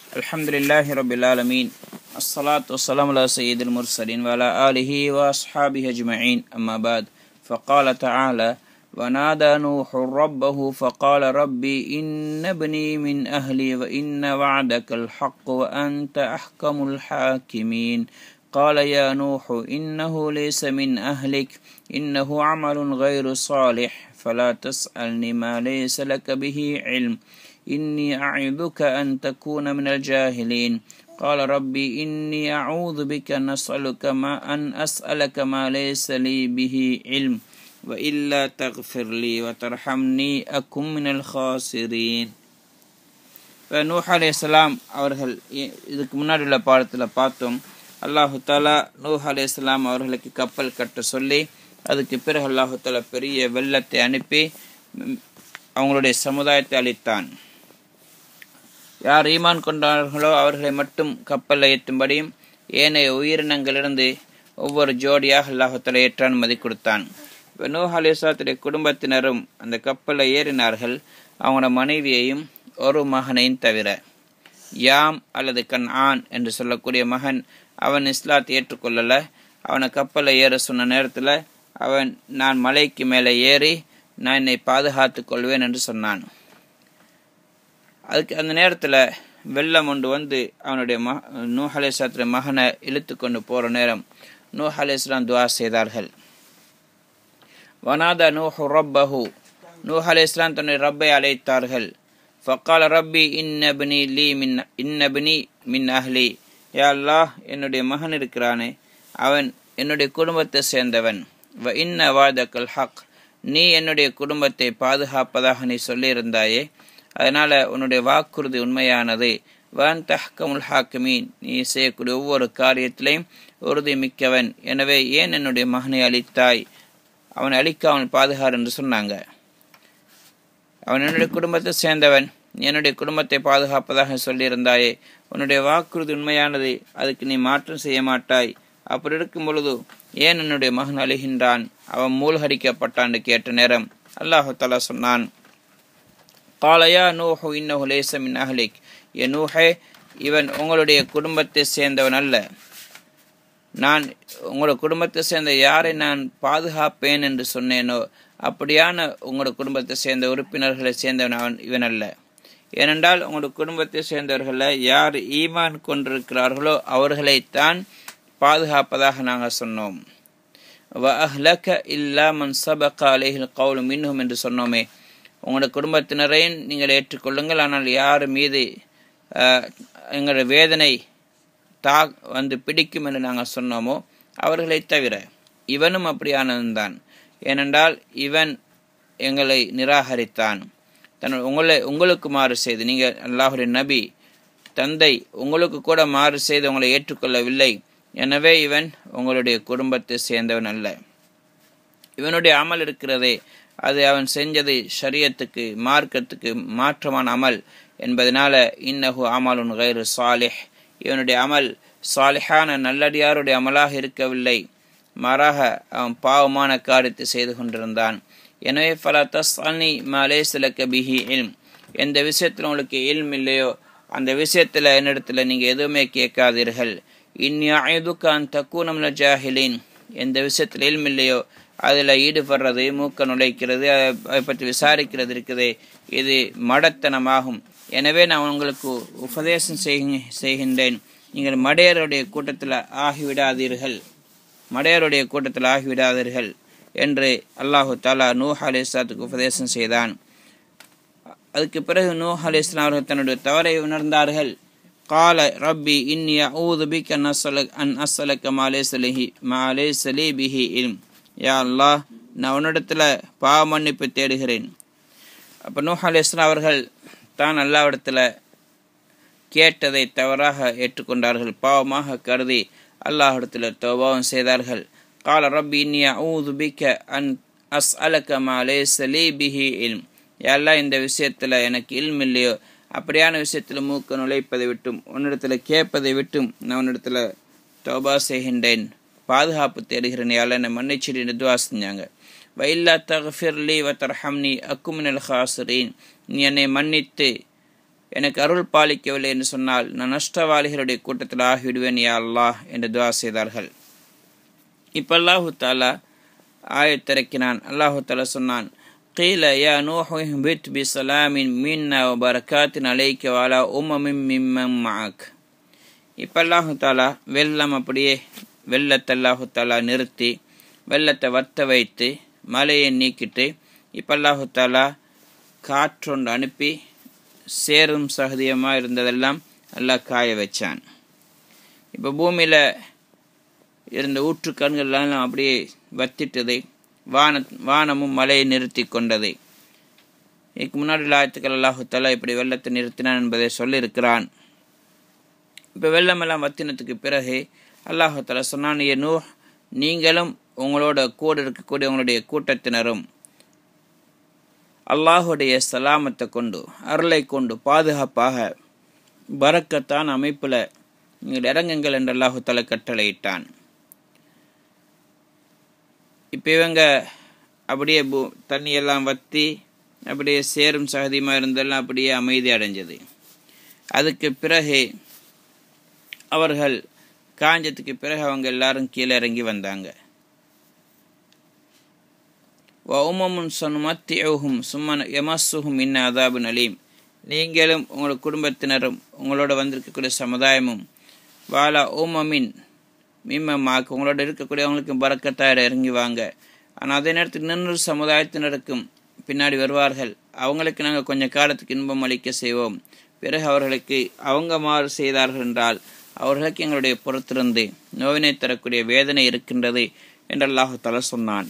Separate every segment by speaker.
Speaker 1: الحمد لله رب العالمين الصلاة والسلام على سيد المرسلين وعلى آله وأصحابه أجمعين أما بعد فقال تعالى ونادى نوح ربه فقال ربي إن ابني من أهلي وإن وعدك الحق وأنت أحكم الحاكمين قال يا نوح إنه ليس من أهلك إنه عمل غير صالح فلا تسألني ما ليس لك به علم إني أعظك أن تكون من الجاهلين قال ربي إني أعوذ بك أن أسألك ما أن أسألك ما ليس لي به علم وإلا تغفر لي وترحمني أكن من الخاسرين இப்போ நூஹ் அலையாம் அவர்கள் இ- இதுக்கு முன்னாடி உள்ள பாடத்தில் பார்த்தோம் அல்லாஹு தாலா நூஹ் அலையாம் அவர்களுக்கு கப்பல் கட்ட சொல்லி அதுக்கு பிறகு அல்லாஹு தாலா பெரிய வெள்ளத்தை அனுப்பி ம், அவங்களுடைய சமுதாயத்தை அளித்தான் யார் ஈமான் கொண்டார்களோ அவர்களை மட்டும் கப்பலில் ஏற்றும்படியும் ஏனைய உயிரினங்களிலிருந்து ஒவ்வொரு ஜோடியாக அல்லாஹுத்தல ஏற்ற அனுமதி கொடுத்தான் இப்போ நூஹ் அலிஸ்லாத்துடைய குடும்பத்தினரும் அந்த கப்பலில் ஏறினார்கள் அவங்களோட மனைவியையும் ஒரு மகனையும் தவிர யாம் அல்லது கண் ஆன் என்று சொல்லக்கூடிய மகன் அவன் இஸ்லாத்தை ஏற்றுக்கொள்ளல அவனை கப்பலில் ஏற சொன்ன நேரத்தில் அவன் நான் மலைக்கு மேலே ஏறி நான் என்னை பாதுகாத்துக் கொள்வேன் என்று சொன்னான் அதுக்கு அந்த நேரத்தில் வெள்ளம் ஒன்று வந்து அவனுடைய ம நூஹ் அலேஸ்லாத்துடைய மகனை இழுத்து கொண்டு போகிற நேரம் நூஹ் அலேஸ்லாம் துவா செய்தார்கள் வனாத நூஹு ரப்பஹு நூஹ் அலேஸ்லாம் தன்னுடைய ரப்பை அழைத்தார்கள் ஃபக்கால ரப்பி இன்னபினி லீ மின் இன்னபினி மின் அஹ்லி யா அல்லாஹ் என்னுடைய மகன் இருக்கிறானே அவன் என்னுடைய குடும்பத்தை சேர்ந்தவன் வ இன்ன வாதக்கல் ஹக் நீ என்னுடைய குடும்பத்தை பாதுகாப்பதாக நீ சொல்லியிருந்தாயே அதனால உன்னுடைய வாக்குறுதி உண்மையானது வான் தஹ்கமுல் ஹாக்கிமீன் நீ செய்யக்கூடிய ஒவ்வொரு காரியத்திலையும் உறுதி மிக்கவன் எனவே ஏன் என்னுடைய மகனை அழித்தாய் அவனை அழிக்காமல் பாதுகார் என்று சொன்னாங்க அவன் என்னுடைய குடும்பத்தை சேர்ந்தவன் நீ என்னுடைய குடும்பத்தை பாதுகாப்பதாக சொல்லியிருந்தாயே உன்னுடைய வாக்குறுதி உண்மையானது அதுக்கு நீ மாற்றம் செய்ய மாட்டாய் அப்படி இருக்கும் பொழுது ஏன் என்னுடைய மகன் அழுகின்றான் அவன் மூழ்கடிக்கப்பட்டான் என்று கேட்ட நேரம் அல்லாஹு தலா சொன்னான் காலையா நூஹு இன்னஹு லேச மின் அஹ்லிக் எ நூஹே இவன் உங்களுடைய குடும்பத்தை சேர்ந்தவன் அல்ல நான் உங்களோட குடும்பத்தை சேர்ந்த யாரை நான் பாதுகாப்பேன் என்று சொன்னேனோ அப்படியான உங்களோட குடும்பத்தை சேர்ந்த உறுப்பினர்களை சேர்ந்தவன் அவன் இவன் அல்ல ஏனென்றால் உங்களோட குடும்பத்தை சேர்ந்தவர்களில் யார் ஈமான் கொண்டிருக்கிறார்களோ அவர்களைத்தான் பாதுகாப்பதாக நாங்கள் சொன்னோம் வ அஹ்லக இல்லா மன் சபக அலைஹில் கவுல் மின்ஹும் என்று சொன்னோமே உங்களோட குடும்பத்தினரையும் நீங்கள் ஏற்றுக்கொள்ளுங்கள் ஆனால் யார் மீது அஹ், எங்களோட வேதனை தா வந்து பிடிக்கும் என்று நாங்கள் சொன்னோமோ அவர்களைத் தவிர இவனும் அப்படியானவன்தான் ஏனென்றால் இவன் எங்களை நிராகரித்தான் தன் உங்களை உங்களுக்கு மாறு செய்து நீங்கள் அல்லாஹுடைய நபி தந்தை உங்களுக்கு கூட மாறு செய்து உங்களை ஏற்றுக்கொள்ளவில்லை எனவே இவன் உங்களுடைய குடும்பத்தை சேர்ந்தவன் அல்ல இவனுடைய அமல் இருக்கிறதே அது அவன் செஞ்சது ஷரியத்துக்கு மார்க்கத்துக்கு மாற்றமான அமல் என்பதனால இன்னஹு அமலுன் கைரு சாலிஹ் இவனுடைய அமல் சாலிஹான நல்லடியாருடைய அமலாக இருக்கவில்லை மாறாக அவன் பாவமான காரியத்தை செய்து கொண்டிருந்தான் எனவே பல தஸ் அனி மலே சிலக்க பிஹி இல்ம் எந்த விஷயத்தில் உங்களுக்கு இல்ம் இல்லையோ அந்த விஷயத்தில் என்னிடத்தில் நீங்கள் எதுவுமே கேட்காதீர்கள் இந்நியாயுதுக்கான் தக்கூனம்ல ஜாஹிலின் எந்த விஷயத்தில் இல்ம் இல்லையோ அதில் ஈடுபடுறது மூக்க நுழைக்கிறது அதை அதை பற்றி விசாரிக்கிறது இருக்குது இது மடத்தனமாகும் எனவே நான் உங்களுக்கு உபதேசம் செய்க- செய்கின்றேன் நீங்கள் மடையருடைய கூட்டத்தில் ஆகிவிடாதீர்கள் மடையருடைய கூட்டத்தில் ஆகிவிடாதீர்கள் என்று அல்லாஹு தாலா நூஹ் அலிஸ்லாத்துக்கு உபதேசம் செய்தான் அதுக்கு பிறகு நூஹ் அலிஸ்லாம் அவர்கள் தன்னுடைய தவறை உணர்ந்தார்கள் கால ரப்பி இன்னி அஊது பிக் அன் அஸ்ஸலக் அன் அஸ்ஸலக்க மாலே சலிஹி மாலே சலி பிஹி இல்ம் யா அல்லாஹ் நான் உன்னிடத்தில் பாவ மன்னிப்பு தேடுகிறேன் அப்போ நூஹ் அலிஸ்லாம் அவர்கள் தான் அல்லாவிடத்தில் கேட்டதை தவறாக ஏற்றுக்கொண்டார்கள் பாவமாக கருதி அல்லாஹிடத்தில் தௌபாவம் செய்தார்கள் கால ரப்பி இன்னி அஊது பிக்க அன் அஸ் அலக்க மாலே சலி பிஹி இல்ம் எல்லா இந்த விஷயத்தில் எனக்கு இல்ம் இல்லையோ அப்படியான விஷயத்தில் மூக்க நுழைப்பதை விட்டும் உன்னிடத்தில் கேட்பதை விட்டும் நான் உன்னிடத்தில் தௌபா செய்கின்றேன் பாதுகாப்பு தேடுகிறேன் யாழ் என்னை மன்னிச்சிட்டு துவா செஞ்சாங்க வைல்லா தகஃபிர்லி வ தர்ஹம்னி அக்குமினல் ஹாசிரீன் நீ என்னை மன்னித்து எனக்கு அருள் பாலிக்கவில்லை என்று சொன்னால் நான் நஷ்டவாளிகளுடைய கூட்டத்தில் ஆகிவிடுவேன் யா அல்லாஹ் என்று துவா செய்தார்கள் இப்போ அல்லாஹு தாலா ஆயத்திறக்கினான் அல்லாஹு தாலா சொன்னான் قيل يا نوح اهبط بسلام منا وبركات عليك وعلى أمم ممن معك இப்போ அல்லாஹு தாலா வெள்ளம் அப்படியே வெள்ளத்தை அல்லாஹு தாலா நிறுத்தி வெள்ளத்தை வத்த வைத்து மலையை நீக்கிட்டு இப்போ அல்லாஹு தாலா காற்றொன்று அனுப்பி சேரும் சகதியமாக இருந்ததெல்லாம் எல்லாம் காய வச்சான் இப்போ பூமியில் இருந்த ஊற்று கண்கள்லாம் அப்படியே வத்திட்டது வான வானமும் மலையை நிறுத்தி கொண்டது இதுக்கு முன்னாடி லாயத்துக்கள் அல்லாஹுத்தாலா இப்படி வெள்ளத்தை நிறுத்தினான் என்பதை சொல்லியிருக்கிறான் இப்போ வெள்ளமெல்லாம் வத்தினத்துக்கு பிறகு அல்லாஹாலா சொன்னான் ஏ நூ நீங்களும் உங்களோட கூட இருக்கக்கூடிய உங்களுடைய கூட்டத்தினரும் அல்லாஹுடைய சலாமத்தை கொண்டு அருளை கொண்டு பாதுகாப்பாக பறக்கத்தான் அமைப்பில் நீங்கள் இறங்குங்கள் என்று அல்லாஹுத்தாலா கட்டளையிட்டான் இப்போ இவங்க அப்படியே பூ தண்ணியெல்லாம் வற்றி அப்படியே சேரும் சகதியமாக இருந்தெல்லாம் அப்படியே அமைதி அடைஞ்சது அதுக்கு பிறகு அவர்கள் காஞ்சத்துக்கு பிறகு அவங்க எல்லாரும் கீழே இறங்கி வந்தாங்க உமமுன் சொன்மத்தியும் சும்மன் எமசுகும் இன்ன அதாபு நலீம் நீங்களும் உங்கள் குடும்பத்தினரும் உங்களோட வந்திருக்கக்கூடிய சமுதாயமும் வாலா ஓமமின் மீமமாக்கு உங்களோட இருக்கக்கூடியவங்களுக்கு பறக்கத்தாயிட இறங்கி வாங்க ஆனால் அதே நேரத்தில் இன்னொரு சமுதாயத்தினருக்கும் பின்னாடி வருவார்கள் அவங்களுக்கு நாங்கள் கொஞ்சம் காலத்துக்கு இன்பம் அளிக்க செய்வோம் பிறகு அவர்களுக்கு அவங்க மாறு செய்தார்கள் என்றால் அவர்களுக்கு எங்களுடைய புறத்திலிருந்து நோவினை தரக்கூடிய வேதனை இருக்கின்றது என்று அல்லாஹு தலா சொன்னான்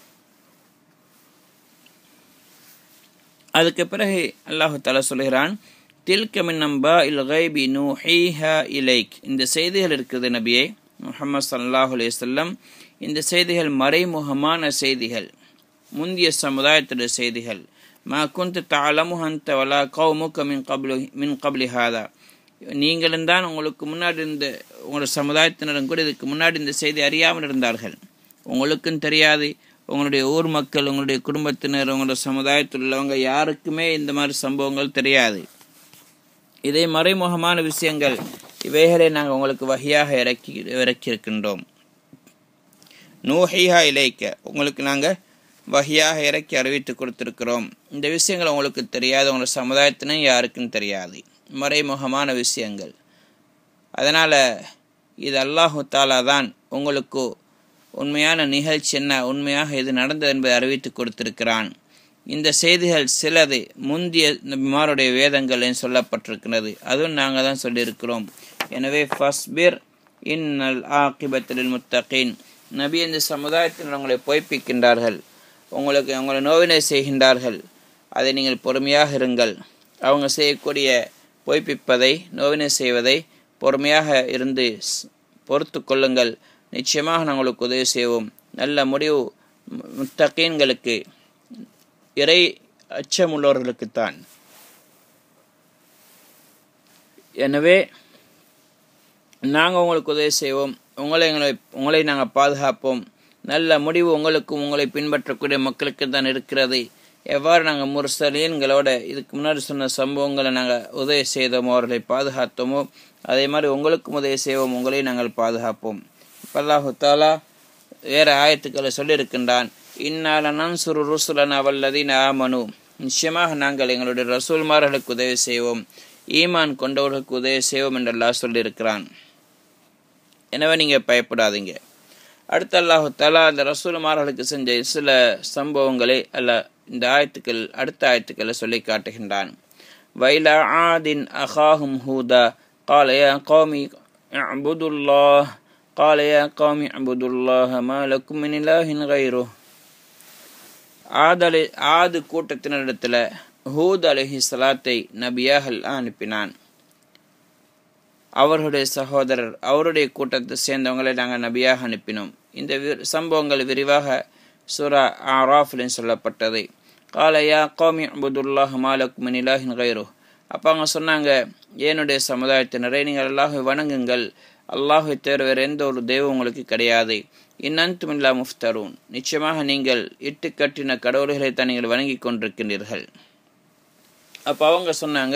Speaker 1: அதுக்கு பிறகு அல்லாஹு தலா சொல்கிறான் தில்க மின் நம்பா இல் கைபி நூஹீஹா இலைக் இந்த செய்திகள் இருக்குது நபியே முகமது சல்லாஹ் அலையம் இந்த செய்திகள் மறைமுகமான செய்திகள் முந்திய சமுதாயத்துடைய செய்திகள் மா குந்து தாளமு ஹந்த வலா கவுமுக மின் கப்லு மின் கப்லி ஹாதா நீங்களும் தான் உங்களுக்கு முன்னாடி இருந்த உங்களோட சமுதாயத்தினரும் கூட இதுக்கு முன்னாடி இந்த செய்தி அறியாமல் இருந்தார்கள் உங்களுக்கும் தெரியாது உங்களுடைய ஊர் மக்கள் உங்களுடைய குடும்பத்தினர் உங்களோட சமுதாயத்தில் உள்ளவங்க யாருக்குமே இந்த மாதிரி சம்பவங்கள் தெரியாது இதே மறைமுகமான விஷயங்கள் இவைகளை நாங்கள் உங்களுக்கு வகையாக இறக்கி இறக்கியிருக்கின்றோம் நூஹையா இலைக்க உங்களுக்கு நாங்கள் வகையாக இறக்கி அறிவித்து கொடுத்துருக்கிறோம் இந்த விஷயங்கள் உங்களுக்கு தெரியாது உங்களோட சமுதாயத்திനും யாருக்கும் தெரியாது மறைமுகமான விஷயங்கள் அதனால் இது அல்லாஹு தாலா தான் உங்களுக்கு உண்மையான நிகழ்ச்சி என்ன உண்மையாக இது நடந்தது என்பதை அறிவித்து கொடுத்திருக்கிறான் இந்த செய்திகள் சிலது முந்திய நபிமாருடைய வேதங்கள் சொல்லப்பட்டிருக்கிறது அதுவும் நாங்கள் தான் சொல்லியிருக்கிறோம் எனவே ஃபஸ்பிர் இன்னல் ஆக்கிபத்தில் முத்தகீன் நபி இந்த சமுதாயத்தில் உங்களை பொய்ப்பிக்கின்றார்கள் உங்களுக்கு உங்களை நோவினை செய்கின்றார்கள் அதை நீங்கள் பொறுமையாக இருங்கள் அவங்க செய்யக்கூடிய பொய்ப்பிப்பதை நோவினை செய்வதை பொறுமையாக இருந்து பொறுத்து கொள்ளுங்கள் நிச்சயமாக நாங்கள் உங்களுக்கு உதவி செய்வோம் நல்ல முடிவு முத்தகீன்களுக்கு இறை அச்சமுள்ளவர்களுக்குத்தான் எனவே நாங்கள் உங்களுக்கு உதவி செய்வோம் உங்களை எங்களை உங்களை நாங்கள் பாதுகாப்போம் நல்ல முடிவு உங்களுக்கும் உங்களை பின்பற்றக்கூடிய மக்களுக்கு தான் இருக்கிறது எவ்வாறு நாங்கள் முரசலீன்களோட இதுக்கு முன்னாடி சொன்ன சம்பவங்களை நாங்கள் உதவி செய்தோமோ அவர்களை பாதுகாத்தோமோ அதே மாதிரி உங்களுக்கும் உதவி செய்வோம் உங்களையும் நாங்கள் பாதுகாப்போம் பல்லாஹு தாலா வேறு ஆயத்துக்களை சொல்லியிருக்கின்றான் இன்னால நன்சுரு ருசுலன் அவல்லதீன் ஆமனு நிச்சயமாக நாங்கள் எங்களுடைய ரசூல்மார்களுக்கு உதவி செய்வோம் ஈமான் கொண்டவர்களுக்கு உதவி செய்வோம் என்றெல்லாம் சொல்லியிருக்கிறான் எனவே நீங்கள் பயப்படாதீங்க அடுத்த அல்லாஹு தலா அந்த ரசூல்மார்களுக்கு செஞ்ச சில சம்பவங்களை அல்ல இந்த ஆயத்துக்கள் அடுத்த ஆயத்துக்களை சொல்லி காட்டுகின்றான் வைல ஆதின் அஹாஹும் ஹூதா قال يا قوم اعبدوا الله قال يا قوم اعبدوا الله ما لكم من إله غيره ஆதலை ஆது கூட்டத்தினரிடத்தில் ஹூத் அலஹி சலாத்தை நபியாக அனுப்பினான் அவர்களுடைய சகோதரர் அவருடைய கூட்டத்தை சேர்ந்தவங்களை நாங்கள் நபியாக அனுப்பினோம் இந்த சம்பவங்கள் விரிவாக சுரா ஆராஃபிலின் சொல்லப்பட்டது காலையா கௌமி அபுதுல்லாஹ் மாலக் மினிலாஹின் கைரோ அப்போ அவங்க சொன்னாங்க என்னுடைய சமுதாயத்தினரை நீங்கள் அல்லாஹை வணங்குங்கள் அல்லாஹை தவிர வேறு எந்த ஒரு தெய்வம் உங்களுக்கு கிடையாது இன்னந்துமில்லா முஃப்தரூன் நிச்சயமாக நீங்கள் இட்டு கட்டின கடவுள்களை தான் நீங்கள் வணங்கி கொண்டிருக்கின்றீர்கள் அப்போ அவங்க சொன்னாங்க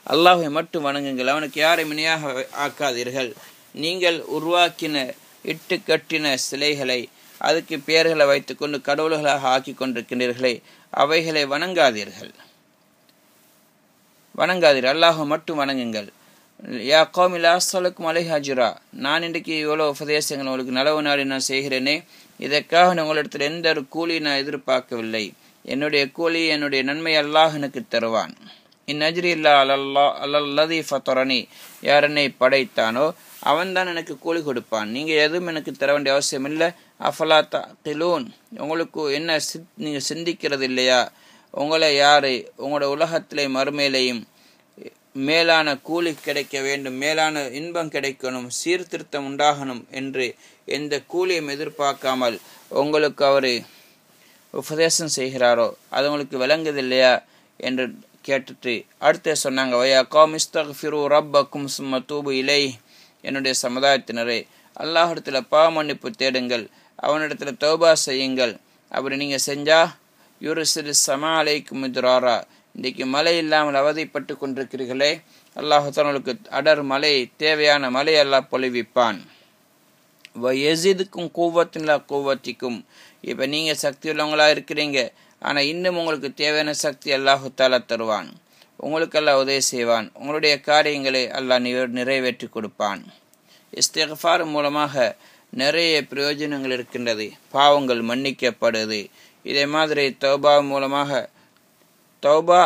Speaker 1: அல்லாஹை மட்டும் வணங்குங்கள் அவனுக்கு யாரையும் இணையாக ஆக்காதீர்கள் நீங்கள் உருவாக்கின இட்டு கட்டின சிலைகளை அதுக்கு பெயர்களை வைத்துக்கொண்டு கடவுள்களாக ஆக்கி கொண்டிருக்கின்றீர்களே அவைகளை வணங்காதீர்கள் வணங்காதீர்கள் அல்லாஹ் மட்டும் வணங்குங்கள் யா கோமில் அஸ்ஸலுக்கும் அலை ஹஜிரா நான் இன்றைக்கு இவ்வளோ உபதேசங்கள் உங்களுக்கு நலவு நாடி நான் செய்கிறேனே இதற்காக நான் உங்களிடத்தில் எந்த ஒரு கூலி நான் எதிர்பார்க்கவில்லை என்னுடைய கூலி என்னுடைய நன்மை அல்லாஹ் எனக்கு தருவான் இந்நஜ்ரி இல்லா அல்லா அல்லல்லதி ஃபத்தரனி யார் என்னை படைத்தானோ அவன்தான் எனக்கு கூலி கொடுப்பான் நீங்கள் எதுவும் எனக்கு தர வேண்டிய அவசியம் இல்லை அஃபலா திலூன் உங்களுக்கு என்ன சி நீங்கள் சிந்திக்கிறது இல்லையா உங்களை யார் உங்களோட உலகத்திலே மறுமையிலையும் மேலான கூலி கிடைக்க வேண்டும் மேலான இன்பம் கிடைக்கணும் சீர்திருத்தம் உண்டாகணும் என்று எந்த கூலியும் எதிர்பார்க்காமல் உங்களுக்கு அவர் உபதேசம் செய்கிறாரோ அது உங்களுக்கு விளங்குது இல்லையா என்று கேட்டுட்டு அடுத்து சொன்னாங்க வயா காமிஸ்தஃபிரு ரப்பக்கும் சும்ம தூபு இலை என்னுடைய சமுதாயத்தினரே அல்லாஹிடத்தில் பாவ மன்னிப்பு தேடுங்கள் அவனிடத்தில் தௌபா செய்யுங்கள் அப்படி நீங்கள் செஞ்சா யூரிசில் சமா அலைக்கும் மிதுராரா இன்றைக்கு மழை இல்லாமல் அவதிப்பட்டு கொண்டிருக்கிறீர்களே அல்லாஹாலுக்கு அடர் மழை தேவையான மழை அல்லாஹ் பொழிவிப்பான் எசிதுக்கும் கூவத்தின்லா கூவத்திக்கும் இப்போ நீங்கள் சக்தி உள்ளவங்களாக இருக்கிறீங்க ஆனால் இன்னும் உங்களுக்கு தேவையான சக்தி அல்லாஹு தாலா தருவான் உங்களுக்கு அல்லாஹ் உதவி செய்வான் உங்களுடைய காரியங்களை அல்லாஹ் நிறைவேற்றி கொடுப்பான் இஸ்திஃபார் மூலமாக நிறைய பிரயோஜனங்கள் இருக்கின்றது பாவங்கள் மன்னிக்கப்படுது இதே மாதிரி தௌபா மூலமாக தௌபா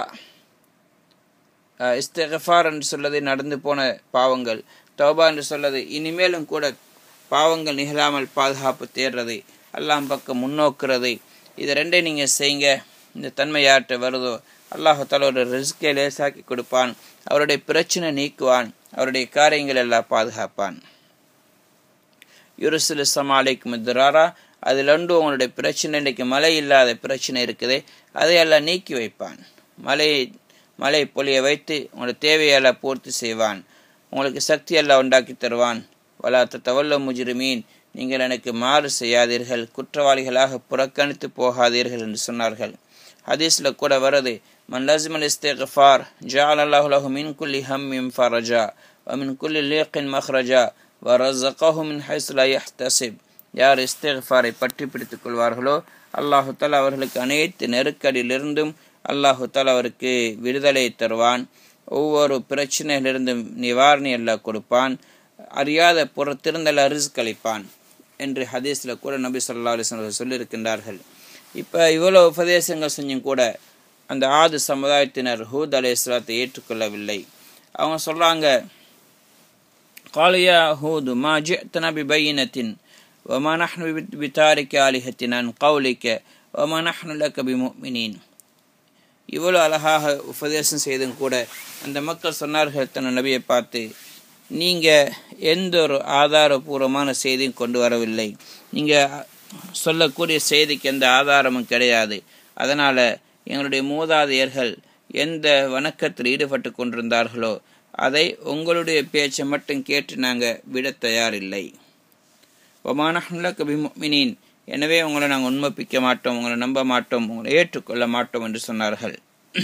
Speaker 1: இஸ்திஃபார் என்று சொல்லது நடந்து போன பாவங்கள் தௌபா என்று சொல்லது இனிமேலும் கூட பாவங்கள் நிகழாமல் பாதுகாப்பு தேடுறது எல்லாம் பக்கம் முன்னோக்குறது இது ரெண்டையும் நீங்கள் செய்யுங்க இந்த தன்மை யார்கிட்ட வருதோ அல்லாஹால ஒரு ரிஸ்கை லேசாக்கி கொடுப்பான் அவருடைய பிரச்சனை நீக்குவான் அவருடைய காரியங்கள் எல்லாம் பாதுகாப்பான் யுருசுல் சமாலிக் முத்ராரா அதில் ஒன்று உங்களுடைய பிரச்சனை இன்றைக்கு மழை இல்லாத பிரச்சனை இருக்குது அதையெல்லாம் நீக்கி வைப்பான் மழை மழை பொழிய வைத்து உங்களுடைய தேவையெல்லாம் பூர்த்தி செய்வான் உங்களுக்கு சக்தி எல்லாம் உண்டாக்கி தருவான் வலாத்த தவல்ல முஜிருமீன் நீங்கள் எனக்கு மாறு செய்யாதீர்கள் குற்றவாளிகளாக புறக்கணித்து போகாதீர்கள் என்று சொன்னார்கள் ஹதீஸில் கூட வருது மன் லஸ்மல் இஸ்திஃபார் ஜால் அல்லாஹுலஹு மின் குல்லி ஹம்மிம் ஃபரஜா வமின் குல்லி லீக்கின் மஹ்ரஜா வரஸகஹு மின் ஹைஸ்லா யஹ்தசிப் யார் இஸ்திஃபாரை பற்றி பிடித்துக் கொள்வார்களோ அல்லாஹு தாலா அவர்களுக்கு அனைத்து நெருக்கடியிலிருந்தும் அல்லாஹு தாலா அவருக்கு விடுதலை தருவான் ஒவ்வொரு பிரச்சனையிலிருந்தும் நிவாரணி எல்லாம் கொடுப்பான் அறியாத புறத்திருந்தல ரிஸ்க் அளிப்பான் என்று ஹதீஸில் கூட நபி சொல்லா அலிஸ்வர்கள் சொல்லியிருக்கின்றார்கள் இப்போ இவ்வளோ உபதேசங்கள் செஞ்சும் கூட அந்த ஆது சமுதாயத்தினர் ஹூத் அலி இஸ்லாத்தை ஏற்றுக்கொள்ளவில்லை அவங்க சொல்கிறாங்க காலியா ஹூது மா ஜித்தனா பி பையினத்தின் وما نحن بتارك آلهتنا عن قولك وما نحن لك بمؤمنين இவ்வளோ அழகாக உபதேசம் செய்தும் கூட அந்த மக்கள் சொன்னார்கள் தன் நபியை பார்த்து நீங்கள் எந்த ஒரு ஆதாரபூர்வமான செய்தியும் கொண்டு வரவில்லை நீங்கள் சொல்லக்கூடிய செய்திக்கு எந்த ஆதாரமும் கிடையாது அதனால் எங்களுடைய மூதாதையர்கள் எந்த வணக்கத்தில் ஈடுபட்டு கொண்டிருந்தார்களோ அதை உங்களுடைய பேச்சை மட்டும் கேட்டு நாங்கள் விட தயாரில்லை ஒமானஹ்ல கபிமினின் எனவே உங்களை நாங்கள் உண்மைப்பிக்க மாட்டோம் உங்களை நம்ப மாட்டோம் உங்களை ஏற்றுக்கொள்ள மாட்டோம் என்று சொன்னார்கள்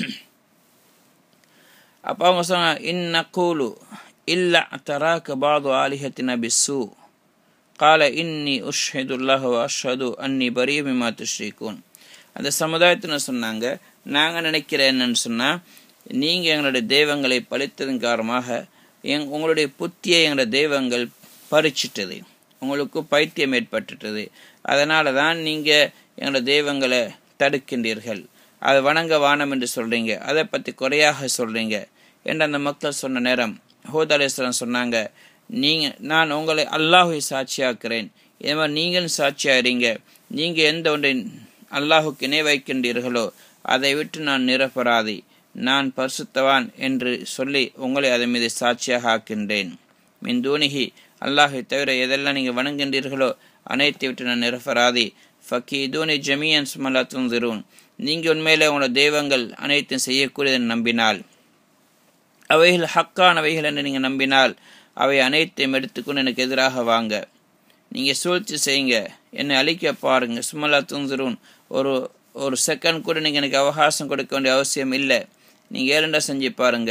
Speaker 1: அப்போ அவங்க சொன்னாங்க இன் நக்கூலு இல்ல தராக்க பாது ஆலிஹத்தின பிசு கால இன்னி உஷ்ஹிதுல்லாஹ் அஷ்ஹது அன்னி பரீமிமா துஷ்ரிகூன் அந்த சமுதாயத்தினர் சொன்னாங்க நாங்கள் நினைக்கிறேன் என்னன்னு சொன்னால் நீங்கள் எங்களுடைய தெய்வங்களை பழித்ததன் காரணமாக எங் உங்களுடைய புத்தியை எங்களுடைய தெய்வங்கள் பறிச்சிட்டது உங்களுக்கு பைத்தியம் ஏற்பட்டுட்டது அதனால தான் நீங்கள் எங்களோட தெய்வங்களை தடுக்கின்றீர்கள் அதை வணங்க வானம் என்று சொல்கிறீங்க அதை பற்றி குறையாக சொல்கிறீங்க என்று அந்த மக்கள் சொன்ன நேரம் ஹோத் அலேஸ்வரன் சொன்னாங்க நீங்கள் நான் உங்களை அல்லாஹை சாட்சியாக்குறேன் இதே மாதிரி நீங்களும் சாட்சியாகிறீங்க நீங்கள் எந்த ஒன்றை அல்லாஹுக்கு இணை வைக்கின்றீர்களோ அதை விட்டு நான் நிரப்பராதி நான் பரிசுத்தவான் என்று சொல்லி உங்களை அதன் மீது சாட்சியாக ஆக்கின்றேன் மின் தூணிகி அல்லாஹை தவிர எதெல்லாம் நீங்கள் வணங்குகின்றீர்களோ அனைத்தை விட்டு நான் நிரப்பராதி ஃபக்கி தூனி ஜமியன் சுமலா துந்திரூன் நீங்கள் உண்மையிலே உங்களோட தெய்வங்கள் அனைத்தும் செய்யக்கூடியதை நம்பினால் அவைகள் ஹக்கானவைகள் என்று நீங்கள் நம்பினால் அவை அனைத்தையும் எடுத்துக்கொண்டு எனக்கு எதிராக வாங்க நீங்கள் சூழ்ச்சி செய்யுங்க என்னை அழிக்க பாருங்க சுமலா துந்துரும் ஒரு ஒரு செகண்ட் கூட நீங்கள் எனக்கு அவகாசம் கொடுக்க வேண்டிய அவசியம் இல்லை நீங்கள் ஏழண்டா செஞ்சு பாருங்க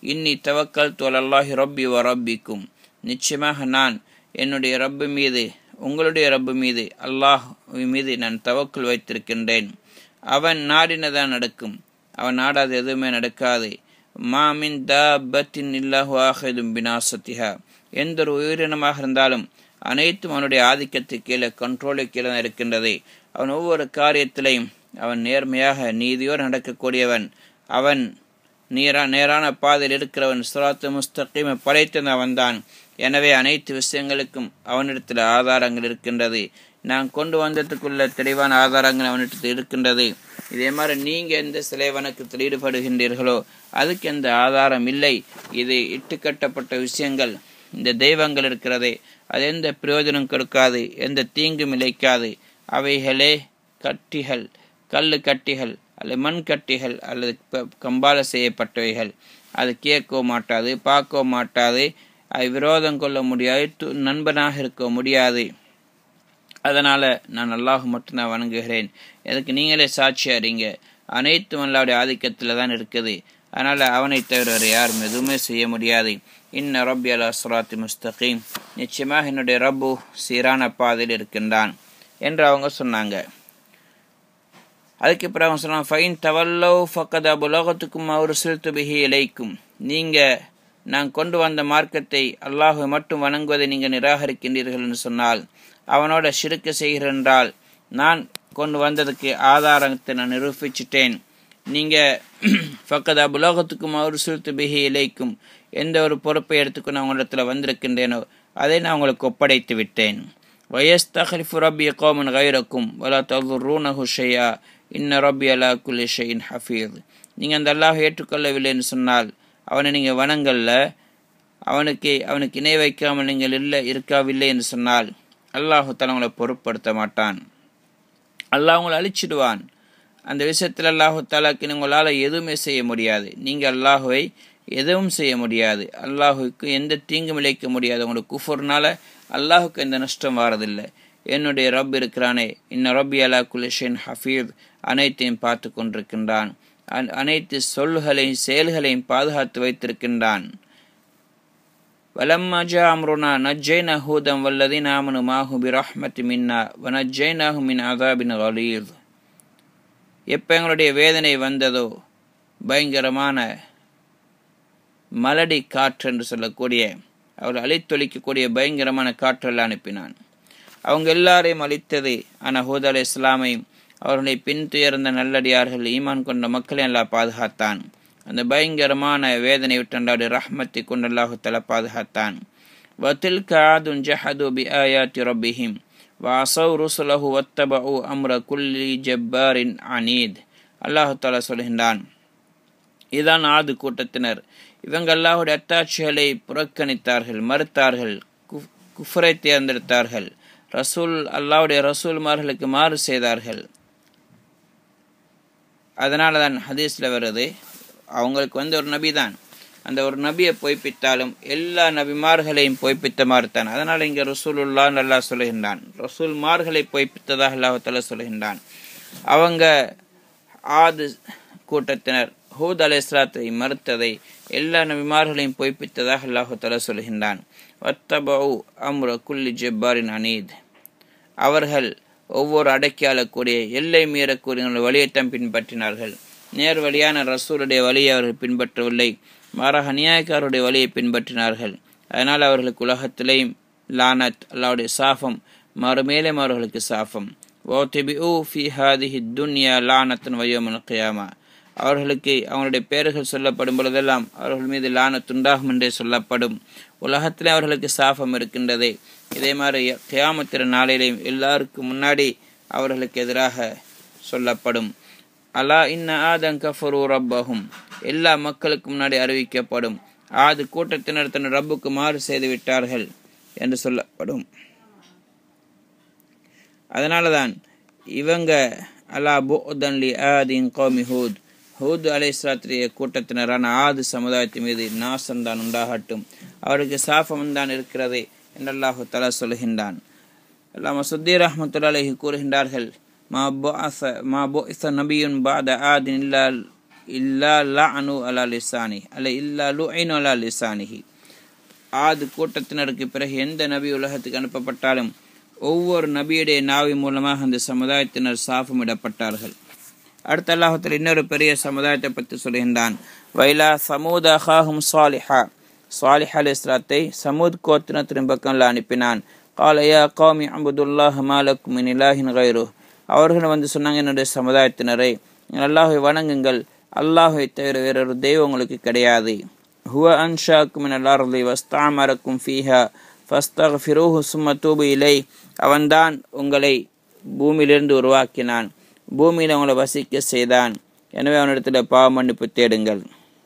Speaker 1: இன்னி தவக்கல் தொலல்லாஹி ரப்பி வ ரப்பிக்கும் நிச்சயமாக நான் என்னுடைய ரப்பு மீது உங்களுடைய ரப்பு மீது அல்லாஹ் மீது நான் தவக்குள் வைத்திருக்கின்றேன் அவன் நாடினதான் நடக்கும் அவன் நாடாது எதுவுமே நடக்காது மாமின் தாபத்தின் இல்லாஹு ஆஹதும் பினாசத்திஹா எந்த ஒரு உயிரினமாக இருந்தாலும் அனைத்தும் அவனுடைய ஆதிக்கத்துக்கு கீழே கண்ட்ரோலுக்கு கீழே இருக்கின்றது அவன் ஒவ்வொரு காரியத்திலையும் அவன் நேர்மையாக நீதியோடு நடக்கக்கூடியவன் அவன் நீரா நேரான பாதையில் இருக்கிறவன் சுராத்து முஸ்தகீமை படைத்தவன் அவன்தான் எனவே அனைத்து விஷயங்களுக்கும் அவனிடத்தில் ஆதாரங்கள் இருக்கின்றது நான் கொண்டு வந்ததுக்குள்ள தெளிவான ஆதாரங்கள் அவனிடத்தில் இருக்கின்றது இதே மாதிரி நீங்கள் எந்த சிலை வணக்கத்தில் ஈடுபடுகின்றீர்களோ அதுக்கு எந்த ஆதாரம் இல்லை இது இட்டுக்கட்டப்பட்ட விஷயங்கள் இந்த தெய்வங்கள் இருக்கிறதே அது எந்த பிரயோஜனம் கொடுக்காது எந்த தீங்கும் இழைக்காது அவைகளே கட்டிகள் கல் கட்டிகள் அல்லது மண் கட்டிகள் அல்லது கம்பால செய்யப்பட்டவைகள் அது கேட்கவும் மாட்டாது பார்க்கவும் மாட்டாது அது விரோதம் கொள்ள முடியாது நண்பனாக இருக்க முடியாது அதனால் நான் அல்லாஹ் மட்டும்தான் வணங்குகிறேன் எதுக்கு நீங்களே சாட்சி அறிங்க அனைத்தும் அல்லாவுடைய ஆதிக்கத்தில் தான் இருக்குது அதனால் அவனை தவிர வேறு யாரும் எதுவுமே செய்ய முடியாது இன்ன ரப்பி அலா சுராத்தி முஸ்தகீம் நிச்சயமாக என்னுடைய ரப்பு சீரான பாதையில் இருக்கின்றான் என்று அவங்க சொன்னாங்க அதுக்கு பிறகு அவங்க சொன்னாங்க ஃபைன் தவல்லோ ஃபக்கத் அபுலோகத்துக்கும் அவர் சிறுத்து பிஹி இலைக்கும் நீங்கள் நான் கொண்டு வந்த மார்க்கத்தை அல்லாஹை மட்டும் வணங்குவதை நீங்கள் நிராகரிக்கின்றீர்கள் என்று சொன்னால் அவனோட சிறுக்க செய்கிறென்றால் நான் கொண்டு வந்ததுக்கு ஆதாரத்தை நான் நிரூபிச்சிட்டேன் நீங்கள் ஃபக்கத் அபுலோகத்துக்கும் அவர் சிறுத்து பிஹி இலைக்கும் எந்த ஒரு பொறுப்பை எடுத்துக்கொண்டு அவங்களிடத்தில் வந்திருக்கின்றேனோ அதை நான் உங்களுக்கு ஒப்படைத்து விட்டேன் வயஸ்தஹலிஃபு ரப்பி கோமன் கைரக்கும் வலா தகுர்ரூனஹு ஷையா இன்ன ரப்பி அலா குல்லி ஷைன் ஹஃபீத் நீங்கள் அந்த அல்லாஹ் ஏற்றுக்கொள்ளவில்லைன்னு சொன்னால் அவனை நீங்கள் வணங்கல்ல அவனுக்கு அவனுக்கு இணை வைக்காமல் நீங்கள் இல்லை இருக்கவில்லை என்று சொன்னால் அல்லாஹு தலா உங்களை பொருட்படுத்த மாட்டான் அல்லாஹ் உங்களை அழிச்சிடுவான் அந்த விஷயத்தில் அல்லாஹு தாலாக்கு உங்களால் எதுவுமே செய்ய முடியாது நீங்கள் அல்லாஹுவை எதுவும் செய்ய முடியாது அல்லாஹுக்கு எந்த தீங்கும் இழைக்க முடியாது உங்களுக்கு குஃபர்னால அல்லாஹுக்கு எந்த நஷ்டம் வாரதில்லை என்னுடைய ரப் இருக்கிறானே இன்ன ரப்பி அலா குலிஷன் ஹஃபீத் அனைத்தையும் பார்த்து கொண்டிருக்கின்றான் அனைத்து சொல்களையும் செயல்களையும் பாதுகாத்து வைத்திருக்கின்றான் வலம்மா ஜா அம்ருனா நஜ்ஜைனா ஹூதம் வல்லதீன் ஆமனு மாஹு பிரஹ்மத் மின்னா வனஜ்ஜைனாஹு மின் அதாபின் கலீர் எப்போ எங்களுடைய வேதனை வந்ததோ பயங்கரமான மலடி காற்று என்று சொல்லக்கூடிய அவர் அழித்தொழிக்கக்கூடிய பயங்கரமான காற்றெல்லாம் அனுப்பினான் அவங்க எல்லாரையும் அழித்தது ஆனால் ஹூத் அலி இஸ்லாமையும் அவர்களை பின்துயர்ந்த நல்லடியார்கள் ஈமான் கொண்ட மக்களை எல்லாம் பாதுகாத்தான் அந்த பயங்கரமான வேதனை விட்டண்டாடு ரஹ்மத்தை கொண்டு அல்லாஹு தலா பாதுகாத்தான் வத்தில் காதுன் ஜஹது பி ஆயாத்தி ரப்பிஹிம் வாசவ் ருசுலஹு வத்தபு அம்ர குல்லி ஜப்பாரின் அனீத் அல்லாஹு தாலா சொல்கின்றான் இதுதான் ஆது கூட்டத்தினர் இவங்க அல்லாஹுடைய அத்தாட்சிகளை புறக்கணித்தார்கள் மறுத்தார்கள் குஃபரை தேர்ந்தெடுத்தார்கள் ரசூல் அல்லாவுடைய ரசூல்மார்களுக்கு மாறு செய்தார்கள் அதனால தான் ஹதீஸில் வருது அவங்களுக்கு வந்து ஒரு நபி தான் அந்த ஒரு நபியை பொய்ப்பித்தாலும் எல்லா நபிமார்களையும் பொய்ப்பித்த மாதிரி தான் அதனால் இங்கே ரசூலுல்லா நல்லா சொல்லுகின்றான் ரசூல்மார்களை பொய்ப்பித்ததாக அல்லாஹால சொல்லுகின்றான் அவங்க ஆது கூட்டத்தினர் ஹூத் அலை இஸ்லாத்தை மறுத்ததை எல்லா நபிமார்களையும் பொய்ப்பித்ததாக அல்லாஹால சொல்கின்றான் வத்தபு அம்ர குல்லி ஜப்பாரின் அனீத் அவர்கள் ஒவ்வொரு அடக்கியாளக்கூடிய எல்லை மீறக்கூடிய வழியைத்தான் பின்பற்றினார்கள் நேர் வழியான ரசூலுடைய வழியை அவர்கள் பின்பற்றவில்லை மாறாக நியாயக்காரருடைய வழியை பின்பற்றினார்கள் அதனால் அவர்களுக்கு உலகத்திலேயும் லானத் அல்லாவுடைய சாஃபம் மறுமேலும் அவர்களுக்கு சாஃபம் ஓத்திபி ஊ ஃபி ஹாதிஹி துன்யா லானத்தன் வயோமன் கியாமா அவர்களுக்கு அவங்களுடைய பெயர்கள் சொல்லப்படும் பொழுதெல்லாம் அவர்கள் மீது லானத்துண்டாகும் என்றே சொல்லப்படும் உலகத்திலே அவர்களுக்கு சாஃபம் இருக்கின்றதே இதே மாதிரி கியாமத்திர நாளிலேயும் எல்லாருக்கும் முன்னாடி அவர்களுக்கு எதிராக சொல்லப்படும் அலா இன்ன ஆதன் கஃபரு ரப்பகும் எல்லா மக்களுக்கு முன்னாடி அறிவிக்கப்படும் ஆது கூட்டத்தினர் தன் ரப்புக்கு மாறு செய்து விட்டார்கள் என்று சொல்லப்படும் அதனால தான் இவங்க அலா போதன்லி ஆதின் கௌமி ஹூத் ஹூத் அலை இஸ்லாத்திரிய கூட்டத்தினரான ஆது சமுதாயத்தின் மீது நாசம்தான் உண்டாகட்டும் அவருக்கு சாஃபம் தான் இருக்கிறது என்றல்லாஹு தலா சொல்கின்றான் அல்லாம சுத்தீர் அஹமத்துல்லாஹி கூறுகின்றார்கள் மா பொ மா பொ நபியுன் பாத ஆதின் இல்லா இல்லா லா அனு அலா லிசானி அல்ல இல்லா லு ஐனு அலா லிசானிஹி ஆது கூட்டத்தினருக்கு பிறகு எந்த நபி உலகத்துக்கு அனுப்பப்பட்டாலும் ஒவ்வொரு நபியுடைய நாவி மூலமாக அந்த சமுதாயத்தினர் சாபமிடப்பட்டார்கள் அடுத்த அல்லாஹத்தில் இன்னொரு பெரிய சமுதாயத்தை பற்றி சொல்கின்றான் வைலா சமூத் அஹாஹும் சாலிஹா சாலிஹ் அலி இஸ்லாத்தை சமூத் கோத்தினத்தின் பக்கம்ல அனுப்பினான் காலையா கௌமி அபுதுல்லாஹ் மாலக்கும் இலாஹின் கைரு அவர்கள் வந்து சொன்னாங்க என்னுடைய சமுதாயத்தினரை அல்லாஹை வணங்குங்கள் அல்லாஹை தவிர வேறொரு தெய்வம் உங்களுக்கு கிடையாது ஹுவ அன்ஷாக்கும் அல்லாஹி வஸ்தாமரக்கும் ஃபீஹா ஃபஸ்தக் ஃபிரூஹு சும்ம தூபு இலை அவன்தான் உங்களை பூமியிலிருந்து உருவாக்கினான் பூமியில் உங்களை வசிக்க செய்தான் எனவே அவனிடத்தில் பாவ மன்னிப்பு தேடுங்கள்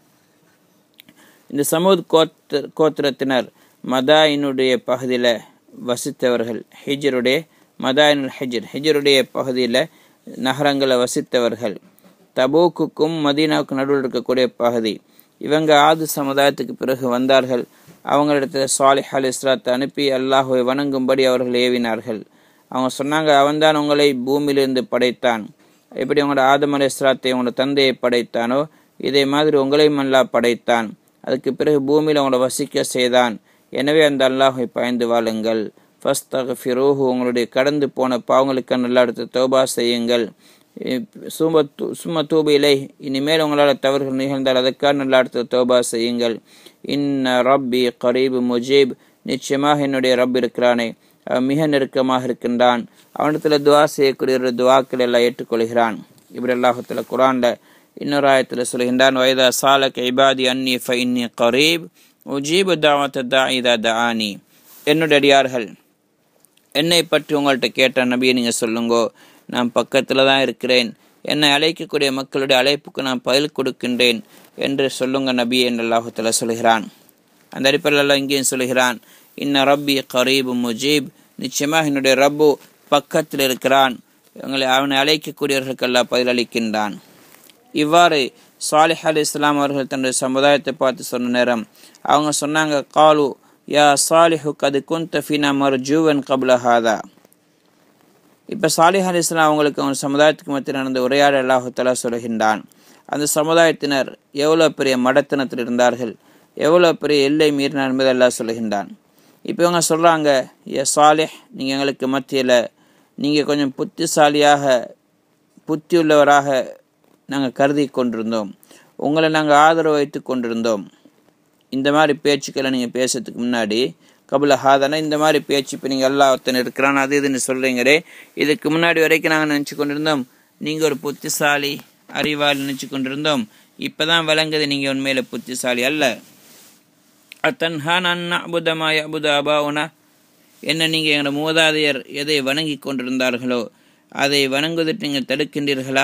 Speaker 1: இந்த சமூத் கோத்திர கோத்திரத்தினர் மதாயினுடைய பகுதியில் வசித்தவர்கள் ஹிஜருடைய மதாயினுல் ஹிஜர் ஹிஜருடைய பகுதியில் நகரங்களை வசித்தவர்கள் தபூக்குக்கும் மதீனாவுக்கும் நடுவில் இருக்கக்கூடிய பகுதி இவங்க ஆது சமுதாயத்துக்கு பிறகு வந்தார்கள் அவங்களிடத்தில் சாலிஹ் அலி இஸ்லாத்தை அனுப்பி அல்லாஹுவை வணங்கும்படி அவர்கள் ஏவினார்கள் அவங்க சொன்னாங்க அவன்தான் உங்களை பூமியிலிருந்து படைத்தான் எப்படி உங்களோட ஆதம் அலி இஸ்லாத்தை உங்களோட தந்தையை படைத்தானோ இதே மாதிரி உங்களையும் அல்லாஹ் படைத்தான் அதுக்கு பிறகு பூமியில் உங்களை வசிக்க செய்தான் எனவே அந்த அல்லாஹை பயந்து வாழுங்கள் ஃபஸ்தக ஃபிரோஹு உங்களுடைய கடந்து போன பாவங்களுக்கு நல்லா எடுத்து தோபா செய்யுங்கள் சும சும தூபு இலை இனிமேல் உங்களால் தவறுகள் நிகழ்ந்தால் அதற்காக நல்லா எடுத்து தோபா செய்யுங்கள் இன்ன ரப்பி கரீபு முஜீப் நிச்சயமாக என்னுடைய ரப் இருக்கிறானே மிக நெருக்கமாக இருக்கின்றான் அவனிடத்தில் துவா செய்யக்கூடிய ஒரு துவாக்கள் எல்லாம் ஏற்றுக்கொள்கிறான் இப்படி அல்லாஹத்தில் குரான்ல இன்னொரு ஆயத்தில் சொல்கின்றான் வயதா சாலக் இபாதி அன்னி ஃபைன்னி கரீப் உஜீபு தாவத்த தா இதா தானி என்னுடைய அடியார்கள் என்னை பற்றி உங்கள்கிட்ட கேட்ட நபியை நீங்கள் சொல்லுங்கோ நான் பக்கத்தில் தான் இருக்கிறேன் என்னை அழைக்கக்கூடிய மக்களுடைய அழைப்புக்கு நான் பதில் கொடுக்கின்றேன் என்று சொல்லுங்க நபி என்று அல்லாஹத்தில் சொல்கிறான் அந்த அடிப்படையில் இங்கேயும் சொல்கிறான் இன்ன ரப்பி கரீபு முஜீப் நிச்சயமாக என்னுடைய ரப்பு பக்கத்தில் இருக்கிறான் எங்களை அவனை அழைக்கக்கூடியவர்களுக்கெல்லாம் பதிலளிக்கின்றான் இவ்வாறு சாலிஹ் அலி இஸ்லாம் அவர்கள் தன்னுடைய சமுதாயத்தை பார்த்து சொன்ன நேரம் அவங்க சொன்னாங்க காலு யா சாலிஹு கது குந்த ஃபினா மர்ஜூவன் கபுல ஹாதா இப்போ சாலிஹ் அலி இஸ்லாம் அவங்களுக்கு அவங்க சமுதாயத்துக்கு மத்தியில் நடந்த உரையாடல் அல்லாஹுத்தலா சொல்கின்றான் அந்த சமுதாயத்தினர் எவ்வளோ பெரிய மடத்தனத்தில் இருந்தார்கள் எவ்வளோ பெரிய எல்லை மீறினார் என்பதை எல்லாம் சொல்கின்றான் இப்போ இவங்க சொல்கிறாங்க ஏ சாலிஹ் நீங்கள் எங்களுக்கு மத்தியில் நீங்கள் கொஞ்சம் புத்திசாலியாக புத்தி உள்ளவராக நாங்கள் கருதி கொண்டிருந்தோம் உங்களை நாங்கள் ஆதரவு வைத்து கொண்டிருந்தோம் இந்த மாதிரி பேச்சுக்களை நீங்கள் பேசுறதுக்கு முன்னாடி கபுல ஹாதனா இந்த மாதிரி பேச்சு இப்போ நீங்கள் எல்லா ஒருத்தன் இருக்கிறான் அது இதுன்னு சொல்கிறீங்களே இதுக்கு முன்னாடி வரைக்கும் நாங்கள் நினச்சி கொண்டிருந்தோம் நீங்கள் ஒரு புத்திசாலி அறிவாளி நினச்சி கொண்டிருந்தோம் இப்போ தான் விளங்குது நீங்கள் உண்மையில் புத்திசாலி அல்ல அத்தன்ஹான் அண்ணா அபுதமா அபுத அபாவுனா என்ன நீங்கள் எங்களோட மூதாதையர் எதை வணங்கி கொண்டிருந்தார்களோ அதை வணங்குவதற்கு நீங்கள் தடுக்கின்றீர்களா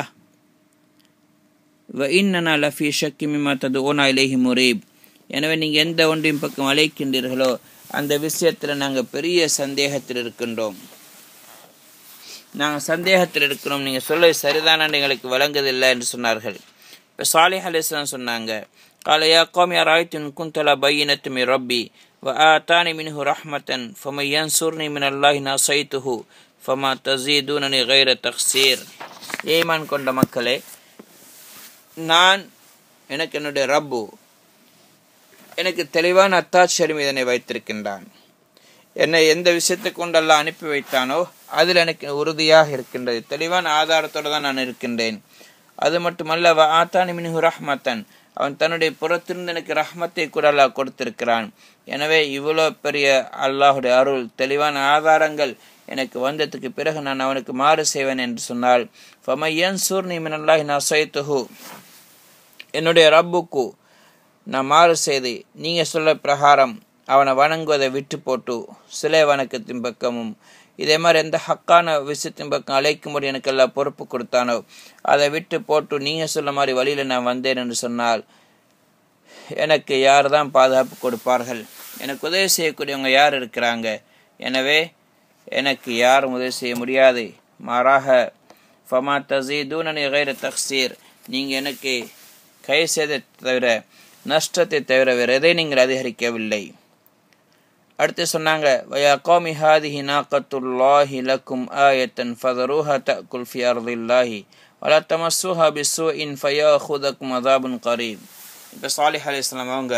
Speaker 1: வ இன்னனா லஃபி ஷக்கி மிமா தது ஓனா இலேஹி முரீப் எனவே நீங்கள் எந்த ஒன்றையும் பக்கம் அழைக்கின்றீர்களோ அந்த விஷயத்தில் நாங்கள் பெரிய சந்தேகத்தில் இருக்கின்றோம் நாங்கள் சந்தேகத்தில் இருக்கிறோம் நீங்கள் சொல்ல சரிதான எங்களுக்கு வழங்குதில்லை என்று சொன்னார்கள் இப்போ சாலிஹ் அலிஸ்லாம் சொன்னாங்க காலையா கோமியா ராய்த்தின் குந்தலா பையினத்து மி ரப்பி வ ஆத்தானி மின்ஹு ரஹ்மத்தன் ஃபமை யன்சூர்னி மின் அல்லாஹி நசைத்துஹு ஃபமா தசீதுனனி கைர தக்சீர் ஏமான் கொண்ட மக்களே நான் எனக்கு என்னுடைய ரப்பு எனக்கு தெளிவான அத்தாட்சியர் இதனை வைத்திருக்கின்றான் என்னை எந்த விஷயத்தை கொண்டெல்லாம் அனுப்பி வைத்தானோ அதில் எனக்கு உறுதியாக இருக்கின்றது தெளிவான ஆதாரத்தோடு தான் நான் இருக்கின்றேன் அது மட்டுமல்ல வ ஆத்தானி மின்ஹு ரஹ்மத்தன் அவன் தன்னுடைய புறத்திலிருந்து எனக்கு ரஹ்மத்தை கூட அல்லாஹ் கொடுத்திருக்கிறான் எனவே இவ்வளோ பெரிய அல்லாஹுடைய அருள் தெளிவான ஆதாரங்கள் எனக்கு வந்ததுக்கு பிறகு நான் அவனுக்கு மாறு செய்வேன் என்று சொன்னால் ஃபமையன் சூர்ணி மினல்லாஹி நசைத்துஹு என்னுடைய ரப்புக்கு நான் மாறு செய்து நீங்கள் சொல்ல பிரகாரம் அவனை வணங்குவதை விட்டு போட்டு சிலை வணக்கத்தின் பக்கமும் இதே மாதிரி எந்த ஹக்கான விஷயத்தின் பக்கம் அழைக்கும்படி எனக்கு எல்லாம் பொறுப்பு கொடுத்தானோ அதை விட்டு போட்டு நீங்கள் சொல்ல மாதிரி வழியில் நான் வந்தேன் என்று சொன்னால் எனக்கு யார் தான் பாதுகாப்பு கொடுப்பார்கள் எனக்கு உதவி செய்யக்கூடியவங்க யார் இருக்கிறாங்க எனவே எனக்கு யாரும் உதவி செய்ய முடியாது மாறாக ஃபமா தசீதூனனி கைர தக்சீர் நீங்கள் எனக்கு கை செய்த தவிர நஷ்டத்தை தவிர வேறு எதை நீங்கள் அதிகரிக்கவில்லை அடுத்து சொன்னாங்க வயா கோமி ஹாதிஹி நாக்கத்துல்லாஹி லக்கும் ஆயத்தன் ஃபதரூஹா தக்குல் ஃபி அர்தில்லாஹி வலா தமசுஹா பிசு இன் ஃபயா ஹுதக்கும் அதாபுன் கரீப் இப்போ சாலிஹ் அலிஸ்லாம் அவங்க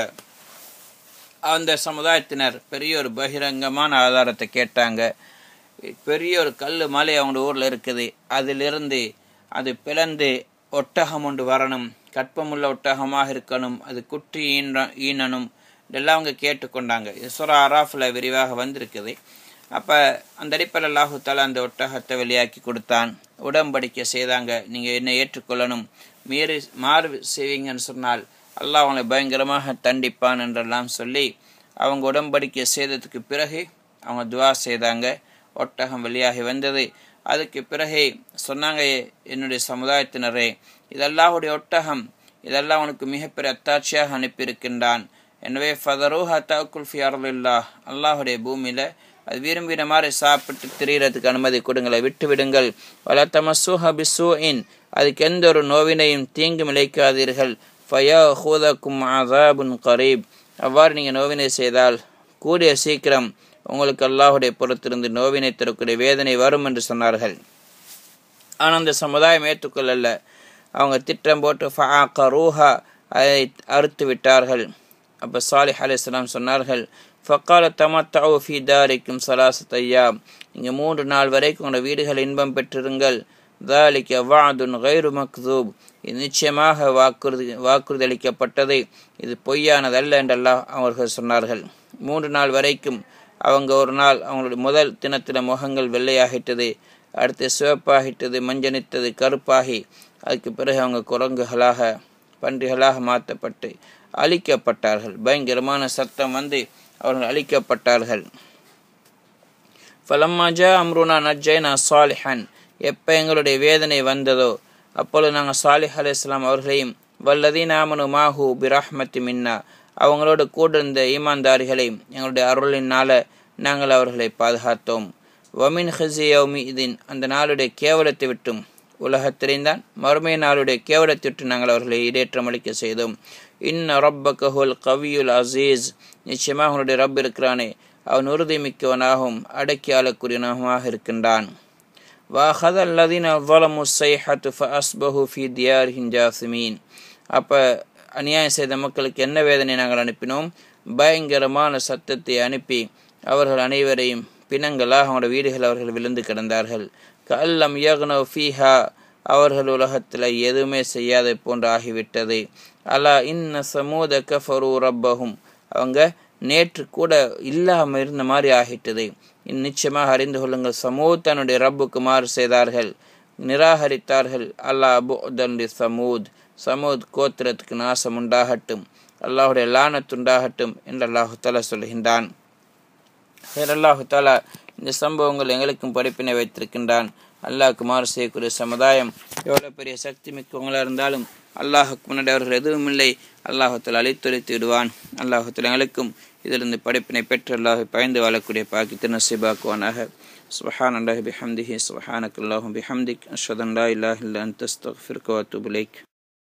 Speaker 1: அந்த சமுதாயத்தினர் பெரிய ஒரு பகிரங்கமான ஆதாரத்தை கேட்டாங்க பெரிய ஒரு கல் மலை அவங்க ஊரில் இருக்குது அதிலிருந்து அது பிளந்து ஒட்டகம் ஒன்று வரணும் கற்பமுள்ள ஒட்டகமாக இருக்கணும் அது குட்டி ஈன்ற ஈனனும் இதெல்லாம் அவங்க கேட்டுக்கொண்டாங்க இது சுரா அராஃபில் விரிவாக வந்திருக்குது அப்போ அந்த அடிப்படையில் அல்லாஹுத்தால அந்த ஒட்டகத்தை வெளியாக்கி கொடுத்தான் உடம்படிக்கை செய்தாங்க நீங்கள் என்னை ஏற்றுக்கொள்ளணும் மீறி மாறு செய்வீங்கன்னு சொன்னால் அல்லாஹ் அவங்களை பயங்கரமாக தண்டிப்பான் என்றெல்லாம் சொல்லி அவங்க உடம்படிக்கை செய்ததுக்கு பிறகு அவங்க துவா செய்தாங்க ஒட்டகம் வெளியாகி வந்தது அதுக்கு பிறகு சொன்னாங்க என்னுடைய சமுதாயத்தினரே இதெல்லாவுடைய ஒட்டகம் இதெல்லாம் உனக்கு மிகப்பெரிய அத்தாட்சியாக அனுப்பியிருக்கின்றான் எனவே ஃபதரூஹா தாக்குல் ஃபியார்லா அல்லாஹுடைய பூமியில் அது விரும்பின மாதிரி சாப்பிட்டு திரியறதுக்கு அனுமதி கொடுங்களை விட்டு விடுங்கள் வல தமசூஹ பிசூஇன் அதுக்கு எந்த ஒரு நோவினையும் தீங்கு இழைக்காதீர்கள் ஃபயா ஹூதக்கும் ஆதாபுன் கரீப் அவ்வாறு நீங்கள் நோவினை செய்தால் கூடிய சீக்கிரம் உங்களுக்கு அல்லாஹுடைய புறத்திலிருந்து நோவினை தரக்கூடிய வேதனை வரும் என்று சொன்னார்கள் ஆனால் அந்த சமுதாயம் ஏற்றுக்கொள்ளல அவங்க திட்டம் போட்டு ஃபஆக்க ரூஹா அதை அறுத்து விட்டார்கள் அப்போ சாலிஹ் அலிஸ்லாம் சொன்னார்கள் ஃபக்கால தமத்தவு ஃபி தாரிக்கும் சலாசத் ஐயா நீங்கள் மூன்று நாள் வரைக்கும் உங்களோட வீடுகள் இன்பம் பெற்றிருங்கள் தாலிக்க வாதுன் கைரு மக்தூப் இது நிச்சயமாக வாக்குறுதி வாக்குறுதி அளிக்கப்பட்டது இது பொய்யானதல்ல என்றெல்லாம் அவர்கள் சொன்னார்கள் மூன்று நாள் வரைக்கும் அவங்க ஒரு நாள் அவங்களுடைய முதல் தினத்தில் முகங்கள் வெள்ளையாகிட்டது அடுத்து சிவப்பாகிட்டது மஞ்சனித்தது கருப்பாகி அதுக்கு பிறகு அவங்க குரங்குகளாக பன்றிகளாக மாற்றப்பட்டு அழிக்கப்பட்டார்கள் பயங்கரமான சத்தம் வந்து அவர்கள் அழிக்கப்பட்டார்கள் ஃபலம்மாஜா அம்ருனா நஜ்ஜைனா சாலிஹன் எப்போ எங்களுடைய வேதனை வந்ததோ அப்பொழுது நாங்கள் சாலிஹ் அலி இஸ்லாம் அவர்களையும் வல்லதீன் ஆமனு மாஹூ பிரஹ்மத்தி மின்னா அவங்களோட கூட இருந்த ஈமான்தாரிகளையும் எங்களுடைய அருளினால நாங்கள் அவர்களை பாதுகாத்தோம் வமின் ஹசியௌமி இதின் அந்த நாளுடைய கேவலத்தை விட்டும் உலகத்திலைந்தான் மறுமை நாளுடைய கேவலத்தை விட்டு நாங்கள் அவர்களை ஈடேற்றம் அளிக்க செய்தோம் இன்ன ரப்பகஹுல் கவியுல் அசீஸ் நிச்சயமாக அவனுடைய ரப் இருக்கிறானே அவன் உறுதி மிக்கவனாகவும் அடக்கி ஆளக்கூடியவனாக இருக்கின்றான் வாஹத அல்லதீன் அவ்வளமு சைஹத்து ஃபஸ்பஹு ஃபி தியார்ஹின் ஜாசிமீன் அப்போ அநியாயம் செய்த மக்களுக்கு என்ன வேதனை நாங்கள் அனுப்பினோம் பயங்கரமான சத்தத்தை அனுப்பி அவர்கள் அனைவரையும் பிணங்களாக அவங்களோட வீடுகள் அவர்கள் விழுந்து கிடந்தார்கள் கல்லம் யக்னோ ஃபீஹா அவர்கள் உலகத்தில் எதுவுமே செய்யாத போன்று ஆகிவிட்டது அலா இன்ன சமூத கஃபரு ரப்பகும் அவங்க நேற்று கூட இல்லாமல் இருந்த மாதிரி ஆகிட்டது நிச்சயமாக அறிந்து கொள்ளுங்கள் சமூத் தன்னுடைய ரப்புக்கு மாறு செய்தார்கள் நிராகரித்தார்கள் அல்லாஹ் அபுதன்டி சமூத் சமூத் கோத்திரத்துக்கு நாசம் உண்டாகட்டும் அல்லாஹுடைய லானத்துண்டாகட்டும் என்று அல்லாஹு தாலா சொல்கின்றான் அல்லாஹு தாலா இந்த சம்பவங்கள் எங்களுக்கும் படிப்பினை வைத்திருக்கின்றான் அல்லாஹுக்கு மாறு செய்யக்கூடிய சமுதாயம் எவ்வளோ பெரிய சக்தி மிக்கவங்களாக இருந்தாலும் அல்லாஹுக்கு முன்னாடி அவர்கள் எதுவும் இல்லை அல்லாஹத்தில் அழித்தொழித்து விடுவான் அல்லாஹத்தில் எங்களுக்கும் இதிலிருந்து படிப்பினை பெற்று அல்லாஹை பயந்து வாழக்கூடிய பாக்கித்து நசிபாக்குவானாக سبحان الله بحمده سبحانك اللهم بحمدك أشهد أن لا إله إلا أنت أستغفرك وأتوب إليك